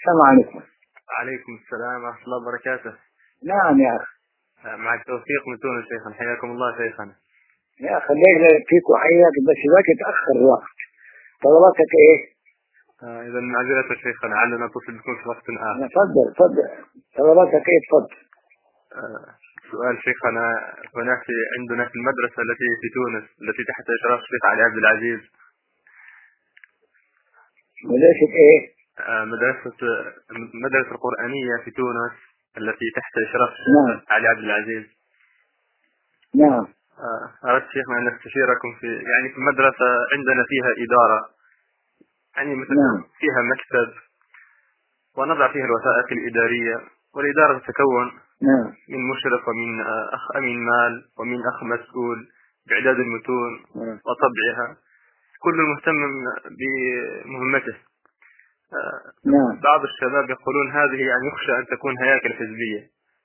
السلام عليكم وعليكم السلام ورحمة الله وبركاته نعم يا أخي مع التوفيق من تونس شيخنا حياكم الله شيخنا يا أخي الله يبارك فيك وحياك بس دلوقتي تأخر الوقت طلباتك إيه؟ آه إذا معذرة شيخنا لعلنا نتصل بكم في وقت آخر تفضل تفضل طلباتك إيه تفضل آه سؤال شيخنا هناك في عندنا في المدرسة التي في تونس التي تحت إشراف الشيخ علي عبد العزيز مدرسة إيه؟ آه مدرسة مدرسة القرآنية في تونس التي تحت إشراف الشيخ نعم علي عبد العزيز نعم آه، أردت شيخنا أن نستشيركم في يعني في المدرسة عندنا فيها إدارة يعني مثلا نعم. فيها مكتب ونضع فيها الوثائق الإدارية والإدارة تتكون نعم من مشرف ومن آه، أخ أمين مال ومن أخ مسؤول بإعداد المتون نعم. وطبعها كل مهتم بمهمته آه، نعم بعض الشباب يقولون هذه يعني يخشى أن تكون هياكل حزبية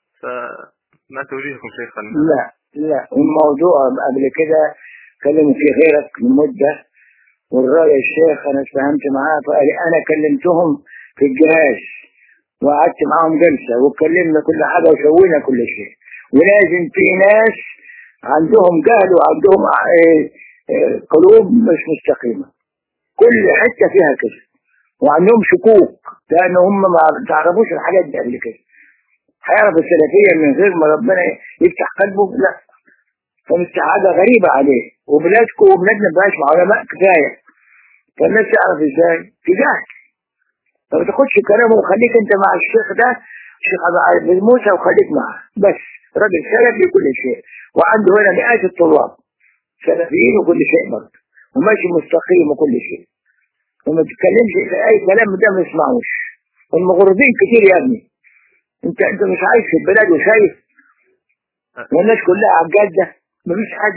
فما توجيهكم شيخنا لا لا الموضوع قبل كده كلموا فيه غيرك من مدة والرأي الشيخ أنا اتفاهمت معاه فقال لي أنا كلمتهم في الجهاز وقعدت معاهم جلسة واتكلمنا كل حاجة وسوينا كل شيء ولازم في ناس عندهم جهل وعندهم آه، آه، قلوب مش مستقيمة كل حتة فيها كده وعندهم شكوك لأن هم ما تعرفوش الحاجات دي قبل كده هيعرف السلفية من غير ما ربنا يفتح قلبه لا فمش حاجة غريبة عليه وبلادكم وبلادنا مبقاش مع علماء كفاية فالناس تعرف ازاي تجاهل فما تاخدش كلامه وخليك انت مع الشيخ ده الشيخ عبد بن موسى وخليك معاه بس راجل سلفي كل شيء وعنده هنا مئات الطلاب سلفيين وكل شيء برضه وماشي مستقيم وكل شيء وما تتكلمش في اي كلام ده ما يسمعوش والمغرضين كتير يا ابني انت انت مش عايش في البلد وشايف والناس كلها على الجاده مفيش حد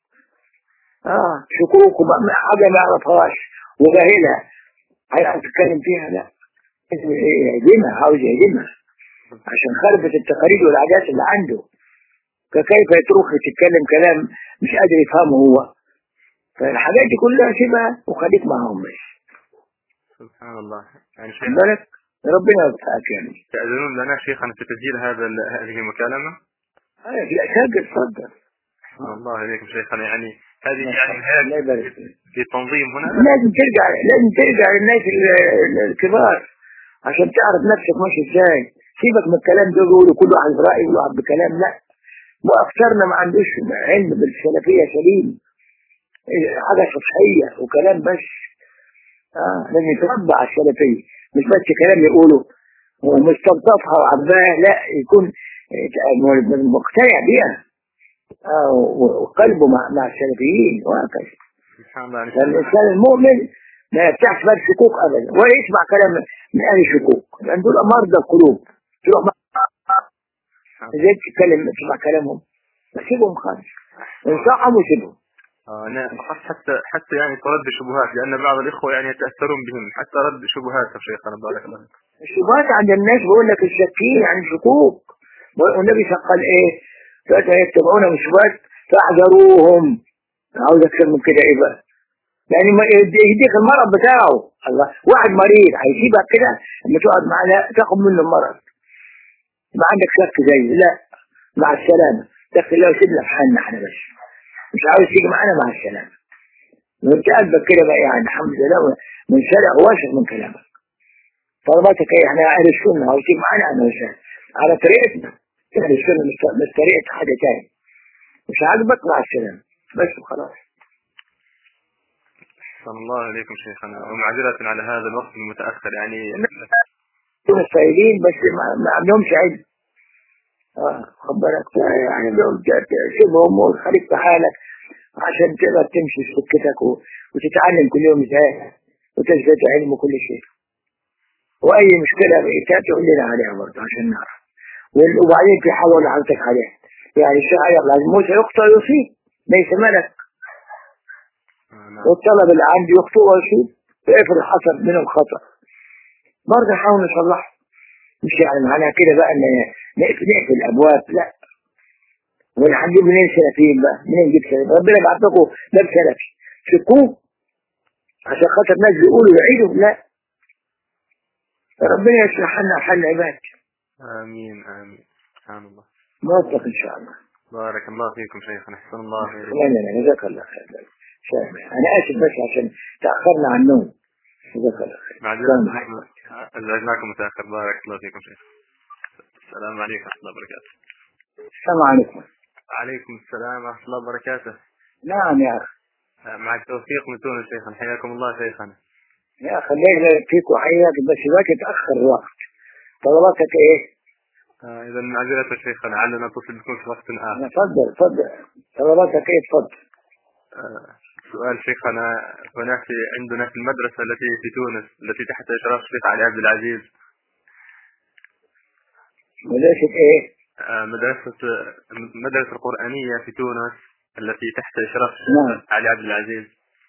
اه شكوك وما- حاجه ما يعرفهاش وجاهلها هيعرف تتكلم فيها لا لازم يهدمها عاوز يهدمها عشان خربت التقاليد والعادات اللي عنده فكيف يترك تتكلم كلام مش قادر يفهمه هو فالحاجات دي كلها سيبها وخليك معاهم بس سبحان الله يعني خد شيخ بالك ربنا يوفقك يعني تأذنون لنا شيخا في تسجيل هذا ال- هذه المكالمة آه، لا سجل اتفضل أحسن الله إليكم شيخنا يعني هذه الله يعني الله يبارك هذه فيك. في التنظيم هنا لازم ترجع لازم ترجع للناس ال- ال- الكبار عشان تعرف نفسك ماشي ازاي سيبك من الكلام ده يقولوا كل واحد برأي وكل واحد بكلام لا واكثرنا ما عندوش علم بالسلفية سليم إيه، حاجة سطحية وكلام بس اه لازم يتربى على السلفية مش بس كلام يقوله ومستلطفها وعباه لا يكون آه، مقتنع بيها آه، وقلبه مع مع السلفيين وهكذا سبحان الله يعني فالإنسان المؤمن ما يفتحش باب شكوك أبدا ولا يسمع كلام من أهل الشكوك لأن دول مرضى القلوب تروح مع- ازاي تتكلم تسمع كلامهم سيبهم خالص انصحهم وسيبهم آه نعم حتى حتى يعني ترد الشبهات لأن بعض الإخوة يعني يتأثرون بهم حتى رد شبهات يا شيخنا بارك الله فيك. الشبهات عند الناس بقول لك الشاكين عن شكوك والنبي قال ايه فأتى يتبعون من الشبهات فاحذروهم عاوز اكثر من كده ايه بقى يعني ما يدي- يديك المرض بتاعه الله واحد مريض هيسيبك كده لما تقعد معاه لا تاخد منه المرض ما عندك شك زي لا مع السلامة تاخد الله سيبنا في حالنا احنا بس مش عاوز تيجي معانا مع السلامة وانت قلبك كده بقى يعني الحمد لله من شرع واثق من كلامك طلباتك ايه احنا اهل السنة عاوز تيجي معانا اهلا وسهلا على طريقتنا اهل السنة مش مش طريقة حد تاني مش عاجبك مع السلامة بس وخلاص أحسن الله إليكم شيخنا ومعذرة على هذا الوقت المتأخر يعني دول السائلين بس ما, ما عندهمش علم اه خد بالك يعني دول سيبهم وخليك في حالك عشان تقدر تمشي في سكتك و- وتتعلم كل يوم ازاي وتزداد علم وكل شيء واي مشكله بقيتها تقول لنا عليها برضه عشان نعرف وال- وبعدين في حاجه اللي حضرتك عليها يعني الشيخ علي عبد العزيز موسى يخطئ ويصيب ليس ملك آه نعم والطلب اللي عندي يخطئ ويصيب افرض حصل منهم خطأ برضه نحاول نصلحه مش يعني معناها كده بقى ان نقفل نقفل الابواب لا ولا هنجيب منين سلفيين بقى منين نجيب سلفيين ربنا بعت لكم باب سلفي شكوه عشان خاطر ناس بيقولوا يعيدوا لا ربنا يصلح لنا حل العباد آمين آمين سبحان الله موفق إن شاء الله بارك الله فيكم شيخنا أحسن الله إليكم لا لا لا جزاك الله خير شايف. أنا آسف بس عشان تأخرنا عن النوم جزاك الله خير معذرة السلام عليكم. أزعجناكم متأخر بارك الله فيكم شيخ السلام عليكم ورحمة الله وبركاته السلام عليكم عليكم السلام ورحمة الله وبركاته نعم يا أخي مع التوفيق من تونس شيخنا حياكم الله شيخنا يا أخي الله يبارك فيك وحياك بس الوقت اتأخر الوقت طلباتك إيه؟ آه إذا معذرة شيخنا لعلنا نتصل بكم في وقت آخر تفضل تفضل طلباتك إيه تفضل آه سؤال شيخنا هناك في عندنا في المدرسة التي في تونس التي تحت إشراف الشيخ علي عبد العزيز مدرسة إيه؟ آه مدرسة المدرسة القرآنية في تونس التي تحت إشراف نعم. الشيخ علي عبد العزيز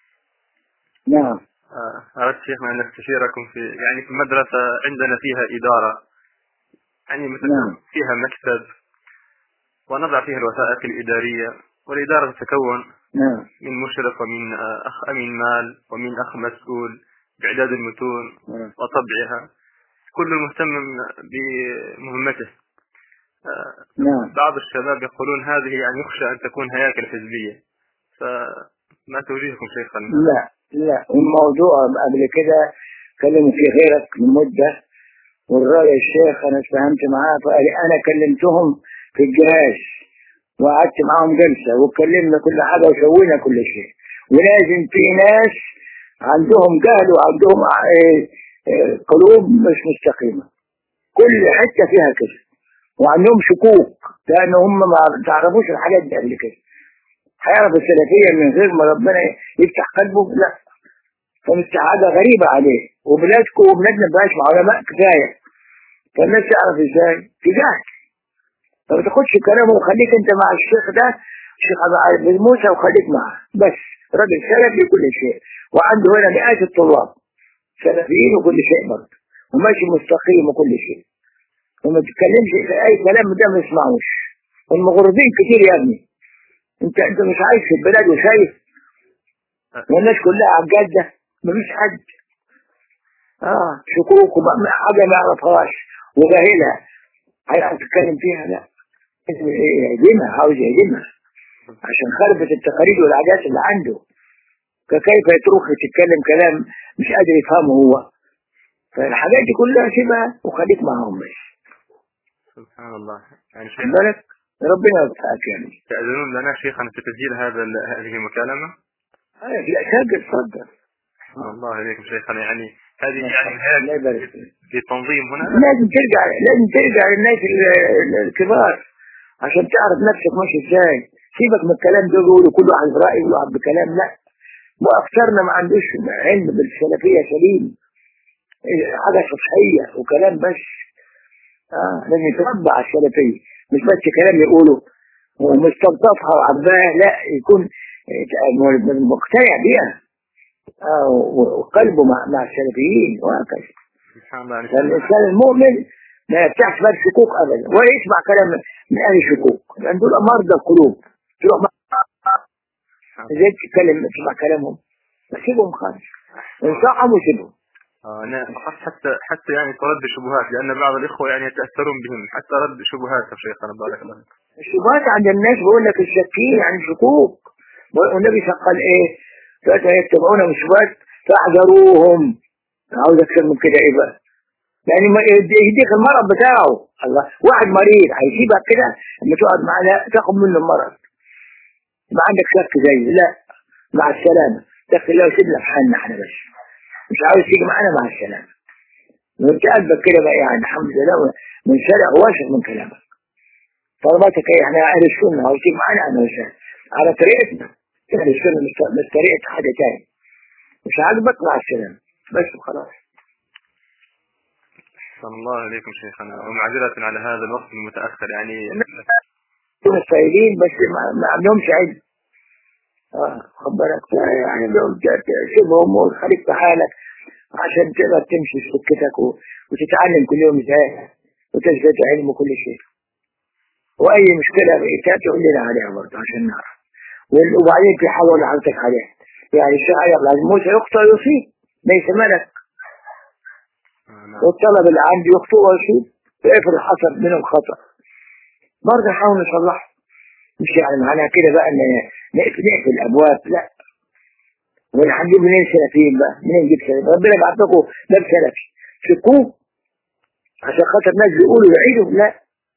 نعم آه، أردت شيخنا أن نستشيركم في يعني في المدرسة عندنا فيها إدارة يعني مثل نعم. فيها مكتب ونضع فيها الوثائق الإدارية والإدارة تتكون نعم من مشرف ومن آه، أخ أمين مال ومن أخ مسؤول بإعداد المتون نعم. وطبعها كل مهتم بمهمته آه، نعم بعض الشباب يقولون هذه يعني يخشى أن تكون هياكل حزبية فما توجيهكم شيخنا لا لا والموضوع قبل كده كلموا فيه غيرك من مدة والرأي الشيخ أنا اتفاهمت معاه فقال لي أنا كلمتهم في الجهاز وقعدت معاهم جلسة واتكلمنا كل حاجة وسوينا كل شيء ولازم في ناس عندهم جهل وعندهم آه، آه، قلوب مش مستقيمة كل حتة فيها كده وعندهم شكوك لأن هم ما تعرفوش الحاجات دي قبل كده هيعرف السلفية من غير ما ربنا يفتح قلبه لا فمش حاجة غريبة عليه وبلادكم وبلادنا مبقاش مع علماء كفاية فالناس تعرف ازاي في جهل فما تاخدش كلامه وخليك انت مع الشيخ ده الشيخ عبد العزيز بن موسى وخليك معاه بس راجل سلفي كل شيء وعنده هنا مئات الطلاب سلفيين وكل شيء برضه وماشي مستقيم وكل شيء وما تتكلمش في اي كلام ده ما يسمعوش المغرضين كتير يا ابني انت انت مش عايش في البلاد وشايف والناس كلها على الجاده مفيش حد اه شكوك وما- حاجه ما يعرفهاش وجاهلها هيعرف تتكلم فيها لا لازم يهدمها عاوز يهدمها عشان خربت التقاليد والعادات اللي عنده فكيف يترك تتكلم كلام مش قادر يفهمه هو فالحاجات دي كلها سيبها وخليك معاهم بس سبحان الله يعني خد شيخ بالك ربنا يوفقك يعني تأذنون لنا شيخنا في تسجيل هذا ال- هذه المكالمة آه، لا سجل اتفضل أحسن الله إليكم شيخنا يعني هذه ما يعني شاء الله. الله هذه يبارك فيك. في التنظيم هنا لازم ترجع لازم ترجع للناس ال- ال- الكبار عشان تعرف نفسك ماشي ازاي سيبك من الكلام ده يقولوا كل واحد برأيه وكل واحد بكلام لا واكثرنا ما عندوش علم بالسلفيه سليم إيه، حاجه سطحيه وكلام بس اه لازم يتربى على السلفيه مش بس كلام يقوله ومستلطفها وعباه لا يكون آه، مقتنع بيها آه، وقلبه مع مع السلفيين وهكذا سبحان الله يعني فالإنسان المؤمن لا يفتحش باب شكوك أبدا ولا يسمع كلام من أهل الشكوك لأن دول مرضى القلوب تروح مع- ازاي تتكلم تسمع كلامهم سيبهم خالص انصحهم وسيبهم آه أنا فقط حتى حتى يعني ترد الشبهات لأن بعض الإخوة يعني يتأثرون بهم حتى رد شبهات يا شيخنا بارك الله فيك. الشبهات عند الناس بيقول لك الشاكين يعني شكوك والنبي قال ايه فأتى يتبعون من الشبهات فاحذروهم عاوز اكثر من كده ايه بقى يعني ما يدي- يديك المرض بتاعه الله واحد مريض هيسيبك كده لما تقعد معاه لا تاخد منه المرض ما عندك شك زي لا مع السلامة تاخد الله وسيبنا في حالنا احنا بس مش عاوز تيجي معانا مع السلامة وانت قلبك كده بقى يعني الحمد لله من شرع واثق من كلامك طلباتك ايه احنا اهل السنة عاوز تيجي معانا اهلا وسهلا على طريقتنا اهل السنة مش مش طريقة حاجة تاني مش عاجبك مع السلامة بس وخلاص أحسن الله إليكم شيخنا ومعذرة على هذا الوقت المتأخر يعني يكونوا سائلين بس ما, ما عندهمش علم اه خد بالك يعني لو ت- سيبهم وخليك في حالك عشان تقدر تمشي في سكتك و- وتتعلم كل يوم ازاي وتزداد علم وكل شيء واي مشكله بقيتها تقول لنا عليها برضه عشان نعرف وال- وبعدين في حاجه ولا حضرتك عليها يعني الشيخ علي عبد العزيز موسى يخطئ يصيب ليس ملك آه، نعم والطلبة اللي عندي يخطئوا ويصيب افرض حصل منهم خطأ برضه نحاول نصلحه مش يعني معناها كده بقى ان نقفل نقفل الابواب لا ونجيب منين سلفيين بقى منين نجيب سلفيين ربنا بعت لكم باب سلفي سكوه عشان خاطر الناس بيقولوا يعيدوا لا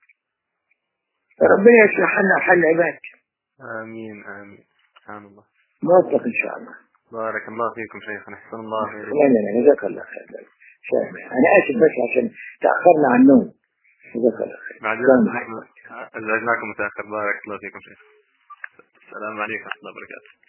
ربنا يصلح لنا حل العباد آمين آمين سبحان الله موفق ان شاء الله بارك الله فيكم شيخنا أحسن الله إليكم لا لا لا جزاك الله خير سامح. انا اسف بس عشان تاخرنا عن النوم جزاك الله خير السلام عليكم. معذرة أزعجناكم متأخر بارك الله فيكم شيخ السلام عليكم ورحمة الله وبركاته